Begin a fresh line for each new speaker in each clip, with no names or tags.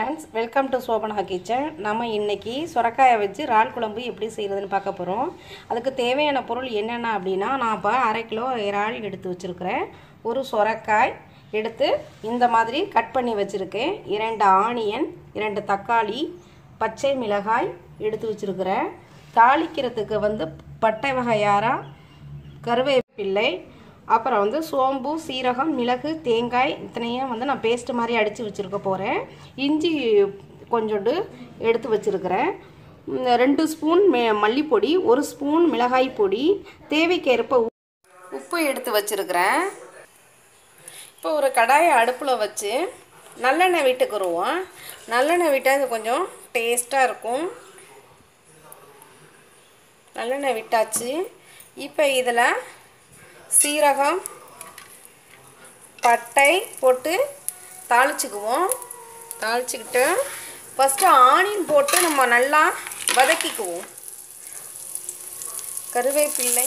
friends welcome to Shobana kitchen நம்ம இன்னைக்கு சுரக்காயை வச்சு இறால் குழம்பு எப்படி செய்கிறதுன்னு பார்க்க போகிறோம் அதுக்கு தேவையான பொருள் என்னென்ன அப்படின்னா நான் இப்போ அரை கிலோ இறால் எடுத்து வச்சுருக்கிறேன் ஒரு சுரக்காய் எடுத்து இந்த மாதிரி கட் பண்ணி வச்சுருக்கேன் இரண்டு ஆனியன் இரண்டு தக்காளி பச்சை மிளகாய் எடுத்து வச்சுருக்கிறேன் தாளிக்கிறதுக்கு வந்து பட்டை வகையாரா கருவேப்பிள்ளை அப்புறம் வந்து சோம்பு சீரகம் மிளகு தேங்காய் இத்தனையும் வந்து நான் பேஸ்ட் மாதிரி அடித்து வச்சுருக்க போகிறேன் இஞ்சி கொஞ்சோண்டு எடுத்து வச்சுருக்கிறேன் ம், ரெண்டு ஸ்பூன் மெ மல்லிப்பொடி ஒரு ஸ்பூன் மிளகாய் பொடி தேவைக்கேற்ப உ- உப்பு எடுத்து வச்சுருக்கிறேன் இப்போ ஒரு கடாயை அடுப்பில் வச்சு நல்லெண்ணெய் விட்டுக்குருவோம் நல்லெண்ணெய் விட்டால் இது கொஞ்சம் டேஸ்ட்டாக இருக்கும் நல்லெண்ணெய் விட்டாச்சு இப்போ இதில் சீரகம் பட்டை போட்டு தாளிச்சுக்குவோம் தாளிச்சுக்கிட்டு ஃபஸ்ட்டு ஆனியன் போட்டு நம்ம நல்லா வதக்கிக்குவோம் கருவேப்பிள்ளை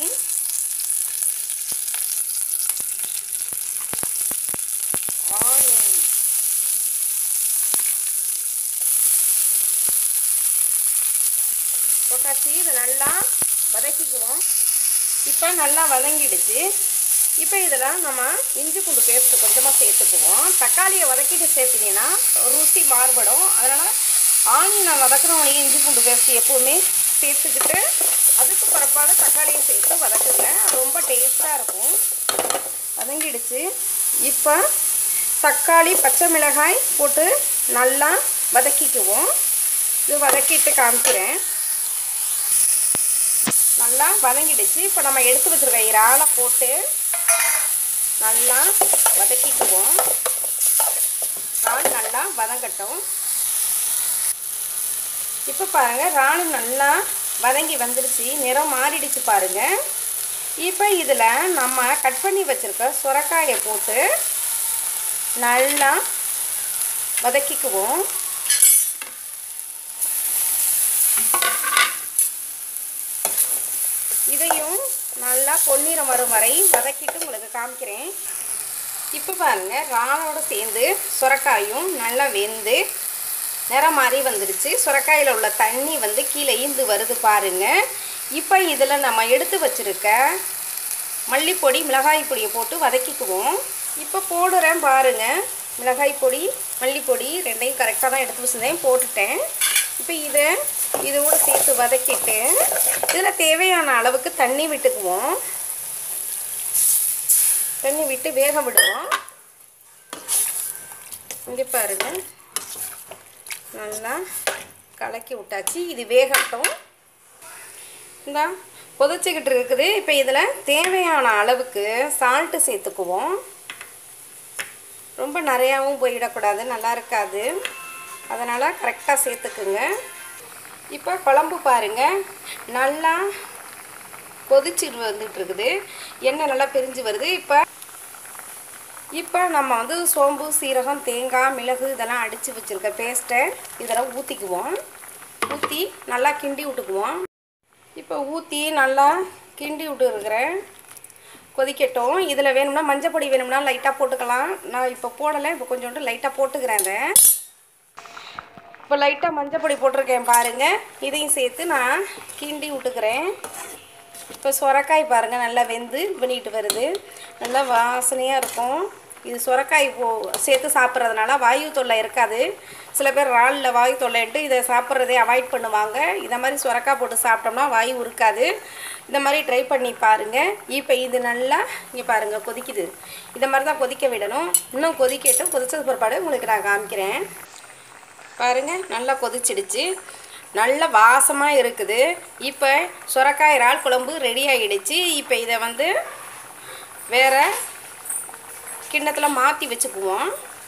ஆனியன் போட்டாச்சு இதை நல்லா வதக்கிக்குவோம் இப்போ நல்லா வதங்கிடுச்சு இப்போ இதில் நம்ம இஞ்சி பூண்டு பேஸ்ட்டு கொஞ்சமாக சேர்த்துக்குவோம் தக்காளியை வதக்கிட்டு சேர்த்திங்கன்னா ருசி மாறுபடும் அதனால் ஆனியனை வதக்குறவனையும் இஞ்சி பூண்டு பேஸ்ட்டு எப்போவுமே சேர்த்துக்கிட்டு அதுக்கு பிறப்பாடு தக்காளியை சேர்த்து வதக்குங்க அது ரொம்ப டேஸ்ட்டாக இருக்கும் வதங்கிடுச்சு இப்போ தக்காளி பச்சை மிளகாய் போட்டு நல்லா வதக்கிக்குவோம் இது வதக்கிட்டு காமிக்கிறேன் நல்லா வதங்கிடுச்சு இப்போ நம்ம எடுத்து வச்சுருக்க இறாலை போட்டு நல்லா வதக்கிக்குவோம் இறால் நல்லா வதங்கட்டும் இப்போ பாருங்கள் இறால் நல்லா வதங்கி வந்துடுச்சு நிறம் மாறிடுச்சு பாருங்கள் இப்போ இதில் நம்ம கட் பண்ணி வச்சுருக்க சுரக்காயை போட்டு நல்லா வதக்கிக்குவோம் இதையும் நல்லா பொன்னிறம் வரும் வரை வதக்கிட்டு உங்களுக்கு காமிக்கிறேன் இப்போ பாருங்கள் இறாலோட சேர்ந்து சுரக்காயும் நல்லா வெந்து நிறம் மாறி வந்துடுச்சு சுரக்காயில் உள்ள தண்ணி வந்து கீழே ஈந்து வருது பாருங்க இப்போ இதில் நம்ம எடுத்து வச்சுருக்க மல்லிப்பொடி மிளகாய் பொடியை போட்டு வதக்கிக்குவோம் இப்போ போடுறேன் பாருங்கள் மிளகாய் பொடி மல்லிப்பொடி ரெண்டையும் கரெக்டாக தான் எடுத்து வச்சுருந்தேன் போட்டுட்டேன் இப்போ இதை இதோட சேர்த்து வதக்கிட்டு இதில் தேவையான அளவுக்கு தண்ணி விட்டுக்குவோம் தண்ணி விட்டு வேக விடுவோம் இங்கே பாருங்க நல்லா கலக்கி விட்டாச்சு இது வேகட்டும் இந்த கொதிச்சுக்கிட்டு இருக்குது இப்போ இதில் தேவையான அளவுக்கு சால்ட்டு சேர்த்துக்குவோம் ரொம்ப நிறையாவும் போயிடக்கூடாது நல்லா இருக்காது அதனால் கரெக்டாக சேர்த்துக்குங்க இப்போ குழம்பு பாருங்கள் நல்லா கொதிச்சுட்டு வந்துட்டு இருக்குது எண்ணெய் நல்லா பிரிஞ்சு வருது இப்போ இப்போ நம்ம வந்து சோம்பு சீரகம் தேங்காய் மிளகு இதெல்லாம் அடித்து வச்சுருக்க பேஸ்ட்டை இதெல்லாம் ஊற்றிக்குவோம் ஊற்றி நல்லா கிண்டி விட்டுக்குவோம் இப்போ ஊற்றி நல்லா கிண்டி விட்டுருக்குறேன் கொதிக்கட்டும் இதில் வேணும்னா மஞ்சள் பொடி வேணும்னா லைட்டாக போட்டுக்கலாம் நான் இப்போ போடலை இப்போ கொஞ்சோண்டு லைட்டாக போட்டுக்கிறேன் அதை இப்போ லைட்டாக மஞ்சள் பொடி போட்டிருக்கேன் பாருங்கள் இதையும் சேர்த்து நான் கிண்டி விட்டுக்கிறேன் இப்போ சுரக்காய் பாருங்கள் நல்லா வெந்து பண்ணிட்டு வருது நல்லா வாசனையாக இருக்கும் இது சுரக்காய் போ சேர்த்து சாப்பிட்றதுனால வாயு தொல்லை இருக்காது சில பேர் இறாலில் வாயு தொல்லைன்ட்டு இதை சாப்பிட்றதே அவாய்ட் பண்ணுவாங்க இதை மாதிரி சுரக்காய் போட்டு சாப்பிட்டோம்னா வாயு இருக்காது இந்த மாதிரி ட்ரை பண்ணி பாருங்கள் இப்போ இது நல்லா இங்கே பாருங்கள் கொதிக்குது இந்த மாதிரி தான் கொதிக்க விடணும் இன்னும் கொதிக்கட்டும் கொதிச்சது பிற்பாடு உங்களுக்கு நான் காமிக்கிறேன் பாருங்கள் நல்லா கொதிச்சிடுச்சு நல்ல வாசமாக இருக்குது இப்போ சுரக்காய் இறால் குழம்பு ரெடி ஆகிடுச்சு இப்போ இதை வந்து வேற கிண்ணத்தில் மாற்றி வச்சுக்குவோம்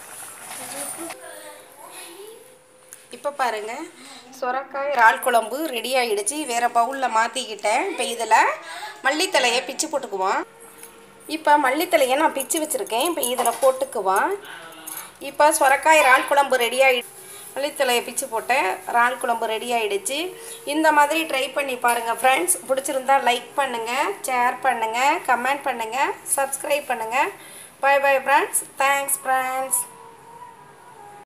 இப்போ பாருங்கள் சுரக்காய் இறால் குழம்பு ரெடி ஆகிடுச்சு வேறு பவுலில் மாற்றிக்கிட்டேன் இப்போ இதில் மல்லித்தலையை பிச்சு போட்டுக்குவோம் இப்போ மல்லித்தலையை நான் பிச்சு வச்சுருக்கேன் இப்போ இதில் போட்டுக்குவோம் இப்போ சுரக்காய் இறால் குழம்பு ரெடி ஆகி மல்லித்தலையை பிச்சு போட்டேன் இறால் குழம்பு ரெடி ஆகிடுச்சு இந்த மாதிரி ட்ரை பண்ணி பாருங்கள் ஃப்ரெண்ட்ஸ் பிடிச்சிருந்தா லைக் பண்ணுங்கள் ஷேர் பண்ணுங்கள் கமெண்ட் பண்ணுங்கள் சப்ஸ்கிரைப் பண்ணுங்கள் bye bye friends thanks friends